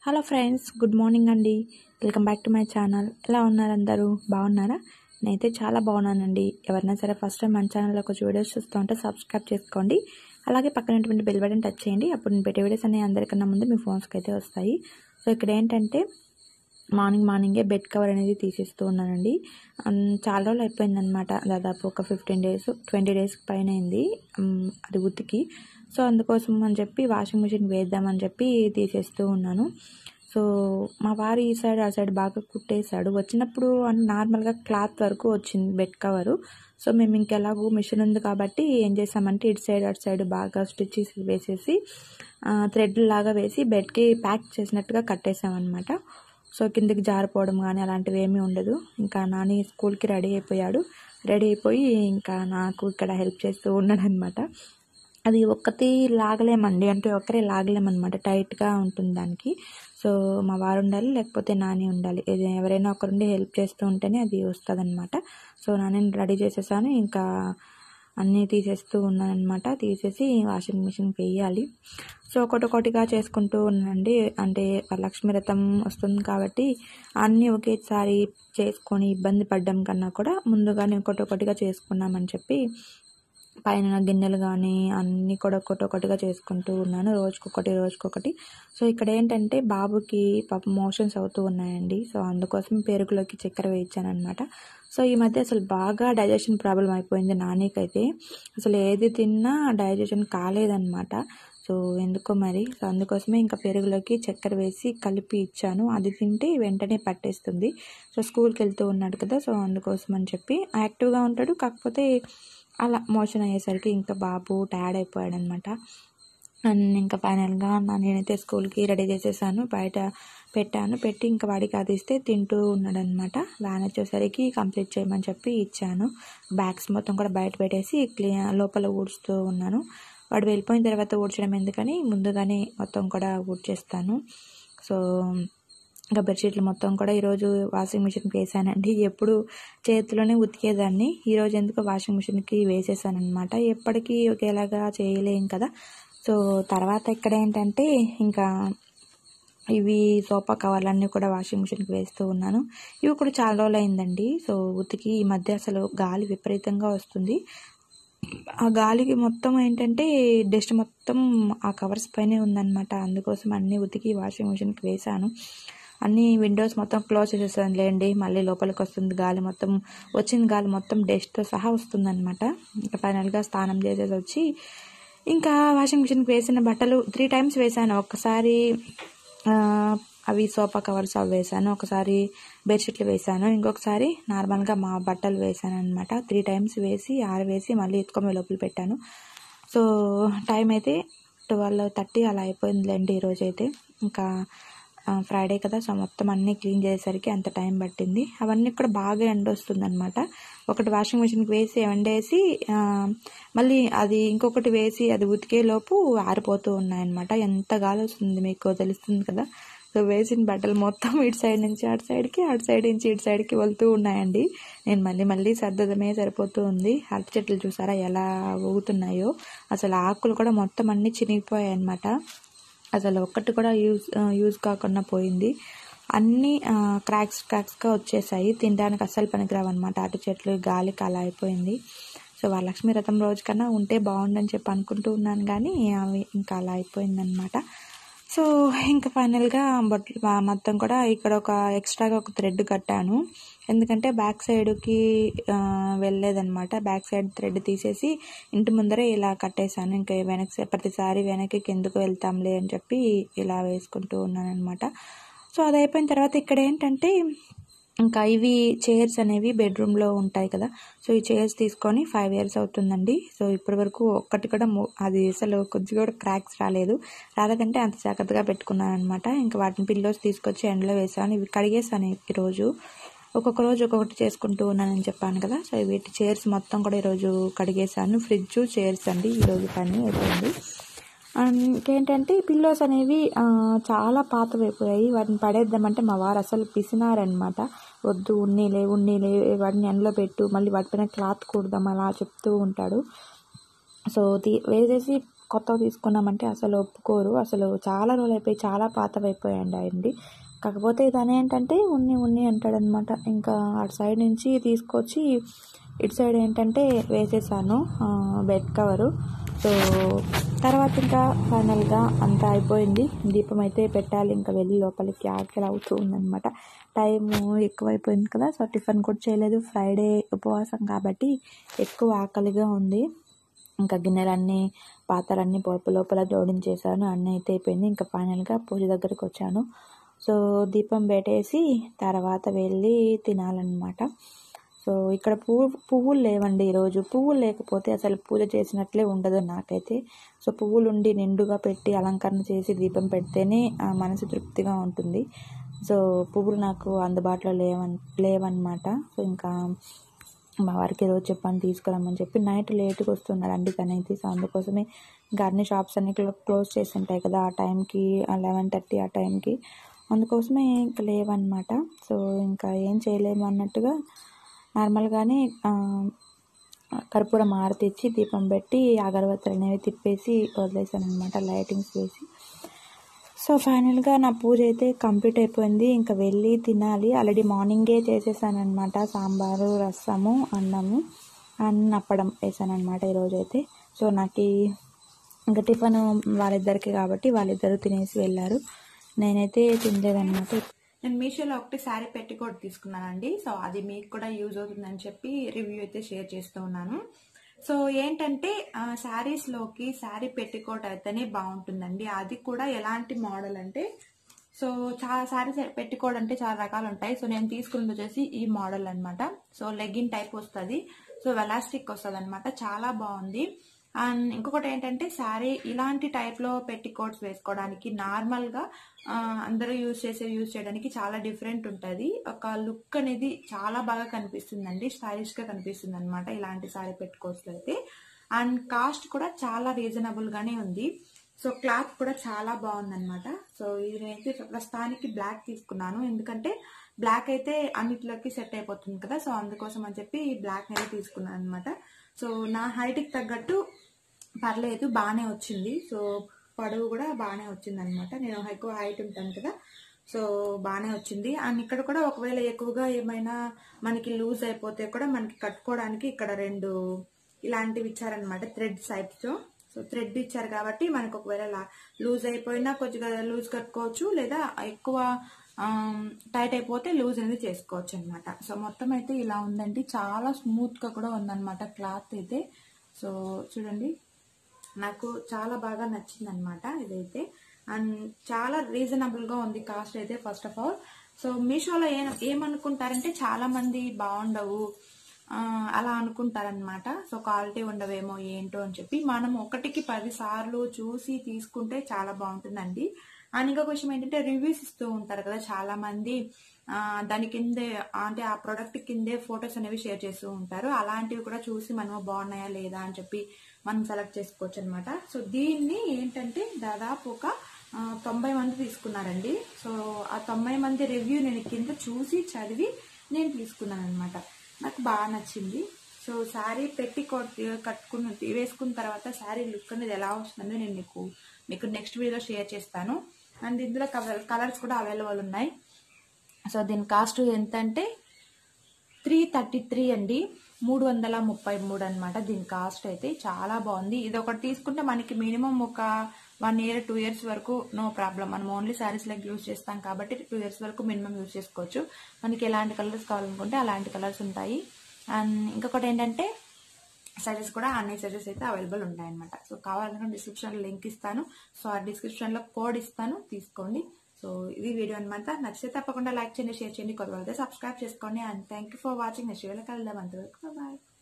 hello friends good morning అండి welcome back to my channel ఎలా ఉన్నారు అందరూ బాగున్నారా నేనైతే చాలా బాగున్నానండి ఎవరైనా సరే ఫస్ట్ టైం మన ఛానల్లో ఒక వీడియోస్ చూస్తూ ఉంటే సబ్స్క్రైబ్ చేసుకోండి అలాగే పక్కనటువంటి బెల్ బటన్ టచ్ చేయండి అప్పుడు నేను పెట్టే వీడియోస్ అన్ని అందరికన్నా ముందు మీ ఫోన్స్కి అయితే వస్తాయి సో ఇక్కడ ఏంటంటే మార్నింగ్ మార్నింగే బెడ్ కవర్ అనేది తీసేస్తూ ఉన్నానండి అన్- చాలా రోజులు అయిపోయిందనమాట దాదాపు ఒక ఫిఫ్టీన్ డేస్ ట్వంటీ డేస్ పైన అయింది ఉమ్, అది ఉతికి సో అందుకోసం అని చెప్పి వాషింగ్ మిషన్ వేద్దామని చెప్పి తీసేస్తూ ఉన్నాను సో మా వారు ఈ సైడ్ ఆ సైడ్ బాగా కుట్టేశాడు వచ్చినప్పుడు అన్- నార్మల్గా క్లాత్ వరకు వచ్చింది బెడ్ కవరు సో మేము ఇంకెలాగూ మిషన్ ఉంది కాబట్టి ఏం చేసామంటే ఇటు సైడ్ అటు సైడ్ బాగా స్టిచ్చెస్ వేసేసి థ్రెడ్ లాగా వేసి బెడ్కి ప్యాక్ చేసినట్టుగా కట్టేసామన్నమాట సో కిందకి జారిపోవడం కానీ అలాంటివి ఏమీ ఉండదు ఇంకా నాని స్కూల్కి రెడీ అయిపోయాడు రెడీ అయిపోయి ఇంకా నాకు ఇక్కడ హెల్ప్ చేస్తూ ఉన్నాడు అనమాట అది ఒక్కటి లాగలేమండి అంటే ఒక్కరే లాగలేమన్నమాట టైట్గా ఉంటుంది దానికి సో మా వారు ఉండాలి లేకపోతే నాని ఉండాలి ఇది ఎవరైనా ఒకరుండి హెల్ప్ చేస్తూ ఉంటేనే అది వస్తుంది అనమాట సో నాని రెడీ చేసేసాను ఇంకా అన్నీ తీసేస్తూ ఉన్నానమాట తీసేసి వాషింగ్ మిషన్కి వేయాలి సో ఒకటి ఒకటిగా చేసుకుంటూ ఉన్నానండి అంటే వరలక్ష్మి వ్రతం వస్తుంది కాబట్టి అన్నీ ఒకేసారి చేసుకొని ఇబ్బంది పడ్డం కన్నా కూడా ముందుగానే ఒకటి ఒకటిగా చేసుకున్నామని చెప్పి పైన గిన్నెలు కానీ అన్నీ కూడా ఒకటి ఒకటిగా చేసుకుంటూ ఉన్నాను రోజుకొకటి రోజుకొకటి సో ఇక్కడ ఏంటంటే బాబుకి పాప మోషన్స్ అవుతూ ఉన్నాయండి సో అందుకోసం పెరుగులోకి చక్కెర వేయించాను అనమాట సో ఈ మధ్య అసలు బాగా డైజెషన్ ప్రాబ్లం అయిపోయింది నానికైతే అసలు ఏది తిన్నా డైజెషన్ కాలేదన్నమాట సో ఎందుకో మరి సో అందుకోసమే ఇంకా పెరుగులోకి చక్కెర వేసి కలిపి ఇచ్చాను అది తింటే వెంటనే పట్టేస్తుంది సో స్కూల్కి వెళ్తూ ఉన్నాడు కదా సో అందుకోసం అని చెప్పి యాక్టివ్గా ఉంటాడు కాకపోతే అలా మోషన్ అయ్యేసరికి ఇంకా బాబు టైర్డ్ అయిపోయాడు అనమాట అండ్ ఇంకా ఫైనల్గా నా నేనైతే స్కూల్కి రెడీ చేసేసాను బయట పెట్టాను పెట్టి ఇంకా వాడికి అది ఇస్తే తింటూ ఉన్నాడు అనమాట వ్యాన్ వచ్చేసరికి కంప్లీట్ చేయమని చెప్పి ఇచ్చాను బ్యాగ్స్ మొత్తం కూడా బయట పెట్టేసి క్లీన్ లోపల ఊడుస్తూ ఉన్నాను వాడు వెళ్ళిపోయిన తర్వాత ఊడ్చడం ఎందుకని ముందుగానే మొత్తం కూడా ఊడ్చేస్తాను సో ఇంకా బెడ్షీట్లు మొత్తం కూడా ఈరోజు వాషింగ్ మిషన్కి వేసానండి ఎప్పుడు చేతిలోనే ఉతికేదాన్ని ఈరోజు ఎందుకో వాషింగ్ మిషన్కి వేసేసాను అనమాట ఎప్పటికీ ఒకేలాగా చేయలేం కదా సో తర్వాత ఇక్కడ ఏంటంటే ఇంకా ఇవి సోఫా కవర్లన్నీ కూడా వాషింగ్ మిషన్కి వేస్తూ ఉన్నాను ఇవి కూడా చాలా రోజులు అయిందండి సో ఉతికి ఈ మధ్య అసలు గాలి విపరీతంగా వస్తుంది ఆ గాలికి మొత్తం ఏంటంటే డస్ట్ మొత్తం ఆ కవర్స్ పైనే ఉందన్నమాట అందుకోసం అన్నీ ఉతికి వాషింగ్ మిషన్కి వేసాను అన్ని విండోస్ మొత్తం క్లోజ్ చేసేసాను లేండి మళ్ళీ లోపలికి వస్తుంది గాలి మొత్తం వచ్చిన గాలి మొత్తం డస్ట్తో సహా వస్తుందన్నమాట ఇంకా ఫైనల్గా స్నానం చేసేసి వచ్చి ఇంకా వాషింగ్ మిషన్కి వేసిన బట్టలు త్రీ టైమ్స్ వేసాను ఒక్కసారి ఆ, అవి సోఫా కవర్స్ అవి వేసాను ఒకసారి బెడ్షీట్లు వేసాను ఇంకొకసారి నార్మల్గా మా బట్టలు వేసాను అనమాట త్రీ టైమ్స్ వేసి ఆరవేసి మళ్ళీ ఎత్తుకొని లోపల పెట్టాను సో టైం అయితే ట్వెల్వ్ థర్టీ అలా అయిపోయిందిలేండి ఈరోజు అయితే ఇంకా ఫ్రైడే కదా సో మొత్తం అన్నీ క్లీన్ చేసేసరికి అంత టైం పట్టింది అవన్నీ కూడా బాగా ఎండ వస్తుంది అనమాట ఒకటి వాషింగ్ మిషన్కి వేసి ఎండేసి ఆ, మళ్ళీ అది ఇంకొకటి వేసి అది ఉతికే లోపు ఆరిపోతూ ఉన్నాయన్నమాట ఎంత గాలి వస్తుంది మీకు తెలుస్తుంది కదా సో వేసిన బట్టలు మొత్తం ఇటు సైడ్ నుంచి అటు సైడ్కి అటు సైడ్ నుంచి ఇటు సైడ్కి వెళ్తూ ఉన్నాయండి నేను మళ్ళీ మళ్ళీ సర్దడమే సరిపోతూ ఉంది అరటి చెట్లు చూసారా ఎలా ఊగుతున్నాయో అసలు ఆకులు కూడా మొత్తం అన్నీ చినిగిపోయాయి అనమాట అసలు ఒక్కటి కూడా యూజ్ యూజ్ కాకుండా పోయింది అన్నీ క్రాక్స్ క్రాక్స్గా వచ్చేసాయి తినడానికి అస్సలు పనికిరావు అనమాట అటు చెట్లు గాలికి అలా అయిపోయింది సో వరలక్ష్మి రథం రోజు కన్నా ఉంటే బాగుండని చెప్పి అనుకుంటూ ఉన్నాను కానీ అవి ఇంకా అలా అయిపోయిందనమాట సో ఇంకా ఫైనల్గా బొట్లు ఆ మొత్తం కూడా ఇక్కడ ఒక ఎక్స్ట్రాగా ఒక థ్రెడ్ కట్టాను ఎందుకంటే బ్యాక్ సైడ్కి వెళ్ళలేదనమాట బ్యాక్ సైడ్ థ్రెడ్ తీసేసి ఇంటి ముందరే ఇలా కట్టేశాను ఇంకా వెనక్కి ప్రతిసారి వెనక్కి ఎందుకు వెళ్తాంలే అని చెప్పి ఇలా వేసుకుంటూ ఉన్నాను అనమాట సో అది అయిపోయిన తర్వాత ఇక్కడ ఏంటంటే ఇంకా ఇవి చైర్స్ అనేవి బెడ్రూమ్లో ఉంటాయి కదా సో ఈ చైర్స్ తీసుకొని ఫైవ్ ఇయర్స్ అవుతుందండి సో ఇప్పటి వరకు ఒక్కటి కూడా మో- అది అసలు కొద్దిగా కూడా క్రాక్స్ రాలేదు రాలేదంటే అంత జాగ్రత్తగా పెట్టుకున్నాను అనమాట ఇంకా వాటిని పిల్లోస్ తీసుకొచ్చి ఎండలో వేసాను ఇవి కడిగేసాను ఈరోజు ఒక్కొక్క రోజు ఒక్కొక్కటి చేసుకుంటూ ఉన్నానని చెప్పాను కదా సో వీటి చైర్స్ మొత్తం కూడా ఈరోజు కడిగేసాను ఫ్రిడ్జ్ చైర్స్ అండి ఈరోజు పని అయిపోయింది అండ్ ఇంకేంటంటే పిల్లోస్ అనేవి ఆ, చాలా పాతవైపోయాయి వాటిని పడేద్దామంటే మా వారు అసలు పిసినారనమాట వద్దు ఉన్నీలే ఉన్నీలే వాటిని ఎండలో పెట్టు మళ్ళీ వాటిపైన క్లాత్ కుడదాం అలా చెప్తూ ఉంటాడు సో తీ వేసేసి కొత్తవి తీసుకున్నామంటే అసలు ఒప్పుకోరు అసలు చాలా రోజులు అయిపోయి చాలా పాతవి అయిపోయాయండి అయండి కాకపోతే ఇదని ఏంటంటే ఉన్ని ఉన్ని అంటాడనమాట ఇంకా అటు సైడ్ నుంచి తీసుకొచ్చి ఇటు సైడ్ ఏంటంటే వేసేసాను బెడ్ కవరు సో తర్వాత ఇంకా ఫైనల్గా అంతా అయిపోయింది దీపం అయితే పెట్టాలి ఇంకా వెళ్ళి లోపలికి ఆకలి అవుతూ ఉందన్నమాట టైం ఎక్కువైపోయింది కదా సో టిఫిన్ కూడా చేయలేదు ఫ్రైడే ఉపవాసం కాబట్టి ఎక్కువ ఆకలిగా ఉంది ఇంకా గిన్నెలన్నీ పాత్రలన్నీ పొడుపు లోపల జోడించేసాను అన్నీ అయితే అయిపోయింది ఇంకా ఫైనల్గా పూజ దగ్గరికి వచ్చాను సో దీపం పెట్టేసి తర్వాత వెళ్ళి తినాలన్నమాట సో ఇక్కడ పువ్వు పువ్వులు లేవండి ఈరోజు పువ్వులు లేకపోతే అసలు పూజ చేసినట్లే ఉండదు నాకైతే సో పువ్వులు ఉండి నిండుగా పెట్టి అలంకరణ చేసి దీపం పెడితేనే ఆ మనసు తృప్తిగా ఉంటుంది సో పువ్వులు నాకు అందుబాటులో లేవన్ లేవన్నమాట సో ఇంకా మా వారికి రోజు చెప్పాను తీసుకురమ్మని చెప్పి నైట్ లేట్గా వస్తున్నారండి తనైతే సో అందుకోసమే ఇంకా అన్ని షాప్స్ అన్ని క్లోజ్ చేసి ఉంటాయి కదా ఆ టైంకి లెవెన్ థర్టీ ఆ టైంకి అందుకోసమే ఇంకా లేవన్నమాట సో ఇంకా ఏం చేయలేము అన్నట్టుగా నార్మల్గానే కర్పూరం ఆరతి ఇచ్చి దీపం పెట్టి అగరబత్తులు అనేవి తిప్పేసి వదిలేసాను అనమాట లైటింగ్స్ వేసి సో ఫైనల్గా నా పూజ అయితే కంప్లీట్ అయిపోయింది ఇంకా వెళ్ళి తినాలి ఆల్రెడీ మార్నింగే చేసేసాను అనమాట సాంబారు రసము అన్నము అన్న అప్పడం వేసాను అనమాట ఈరోజు అయితే సో నాకు ఇంకా టిఫిన్ వాళ్ళిద్దరికి కాబట్టి వాళ్ళిద్దరూ తినేసి వెళ్ళారు నేనైతే తినలేదన్నమాట నేను మీషోలో ఒకటి శారీ పెట్టికోట్ తీసుకున్నానండి సో అది మీకు కూడా యూజ్ అవుతుందని చెప్పి రివ్యూ అయితే షేర్ చేస్తూ ఉన్నాను సో ఏంటంటే శారీస్ లోకి శారీ పెట్టికోట్ అయితేనే బాగుంటుందండి అది కూడా ఎలాంటి మోడల్ అంటే సో చాలా శారీస్ పెట్టుకోవడం అంటే చాలా రకాలు ఉంటాయి సో నేను తీసుకున్నది వచ్చేసి ఈ మోడల్ అన్నమాట సో లెగ్గిన్ టైప్ వస్తుంది సో వెలాస్టిక్ వస్తుంది అనమాట చాలా బాగుంది అండ్ ఇంకొకటి ఏంటంటే శారీ ఇలాంటి టైప్లో పెట్టికోట్స్ వేసుకోవడానికి నార్మల్గా అందరూ యూజ్ చేసే యూజ్ చేయడానికి చాలా డిఫరెంట్ ఉంటుంది ఒక లుక్ అనేది చాలా బాగా కనిపిస్తుందండి స్టైలిష్గా కనిపిస్తుంది అనమాట ఇలాంటి శారీ పెట్టుకోవచ్చు అయితే అండ్ కాస్ట్ కూడా చాలా రీజనబుల్గానే ఉంది సో క్లాత్ కూడా చాలా బాగుందన్నమాట సో ఇది నేనైతే ప్రస్తుతానికి బ్లాక్ తీసుకున్నాను ఎందుకంటే బ్లాక్ అయితే అన్నిటిలోకి సెట్ అయిపోతుంది కదా సో అందుకోసం అని చెప్పి బ్లాక్ అయితే తీసుకున్నాను అనమాట సో నా హైట్కి తగ్గట్టు పర్లేదు బాగానే వచ్చింది సో పొడవు కూడా బాగానే వచ్చింది అనమాట నేను ఎక్కువ హైట్ ఉంటాను కదా సో బాగానే వచ్చింది అండ్ ఇక్కడ కూడా ఒకవేళ ఎక్కువగా ఏమైనా మనకి లూజ్ అయిపోతే కూడా మనకి కట్టుకోవడానికి ఇక్కడ రెండు ఇలాంటివి ఇచ్చారనమాట థ్రెడ్ సైడ్స్ సో థ్రెడ్ ఇచ్చారు కాబట్టి మనకు ఒకవేళ లూజ్ అయిపోయినా కొద్దిగా లూజ్ కట్టుకోవచ్చు లేదా ఎక్కువ టైట్ అయిపోతే లూజ్ అనేది చేసుకోవచ్చు అనమాట సో మొత్తం అయితే ఇలా ఉందండి చాలా స్మూత్ గా కూడా ఉందన్నమాట క్లాత్ అయితే సో చూడండి నాకు చాలా బాగా నచ్చింది అనమాట ఇదైతే అండ్ చాలా రీజనబుల్ గా ఉంది కాస్ట్ అయితే ఫస్ట్ ఆఫ్ ఆల్ సో మీషోలో ఏ ఏమనుకుంటారంటే చాలా మంది బాగుండవు అలా అనుకుంటారనమాట సో క్వాలిటీ ఉండవేమో ఏంటో అని చెప్పి మనం ఒకటికి పది సార్లు చూసి తీసుకుంటే చాలా బాగుంటుందండి అండ్ ఇంకొక విషయం ఏంటంటే రివ్యూస్ ఇస్తూ ఉంటారు కదా చాలా మంది దాని కిందే అంటే ఆ ప్రోడక్ట్ కిందే ఫొటోస్ అనేవి షేర్ చేస్తూ ఉంటారు అలాంటివి కూడా చూసి మనం బాగున్నాయా లేదా అని చెప్పి మనం సెలెక్ట్ చేసుకోవచ్చు అనమాట సో దీన్ని ఏంటంటే దాదాపు ఒక తొంభై మంది తీసుకున్నారండి సో ఆ తొంభై మంది రివ్యూ నేను కింద చూసి చదివి నేను తీసుకున్నాను అనమాట నాకు బాగా నచ్చింది సో శారీ పెట్టి కట్టుకున్న వేసుకున్న తర్వాత శారీ లుక్ అనేది ఎలా వస్తుందో నేను మీకు మీకు నెక్స్ట్ వీడియో షేర్ చేస్తాను అండ్ ఇందులో కలర్స్ కూడా అవైలబుల్ ఉన్నాయి సో దీని కాస్ట్ ఎంత అంటే త్రీ థర్టీ త్రీ అండి మూడు వందల ముప్పై మూడు అనమాట దీని కాస్ట్ అయితే చాలా బాగుంది ఇది ఒకటి తీసుకుంటే మనకి మినిమం ఒక వన్ ఇయర్ టూ ఇయర్స్ వరకు నో ప్రాబ్లం మనం ఓన్లీ శారీస్ లెగ్ యూజ్ చేస్తాం కాబట్టి టూ ఇయర్స్ వరకు మినిమం యూజ్ చేసుకోవచ్చు మనకి ఎలాంటి కలర్స్ కావాలనుకుంటే అలాంటి కలర్స్ ఉంటాయి అండ్ ఇంకొకటి ఏంటంటే సైజెస్ కూడా అన్ని సైజెస్ అయితే అవైలబుల్ ఉంటాయన్నమాట సో కావాలనుకుంటే డిస్క్రిప్షన్లో లింక్ ఇస్తాను సో ఆ డిస్క్రిప్షన్లో కోడ్ ఇస్తాను తీసుకోండి సో ఇది వీడియో అనమాట నచ్చితే తప్పకుండా లైక్ చేయండి షేర్ చేయండి కొత్త సబ్స్క్రైబ్ చేసుకోండి and thank you for watching next వీడియోలో కలుద్దాం అంతవరకు బాయ్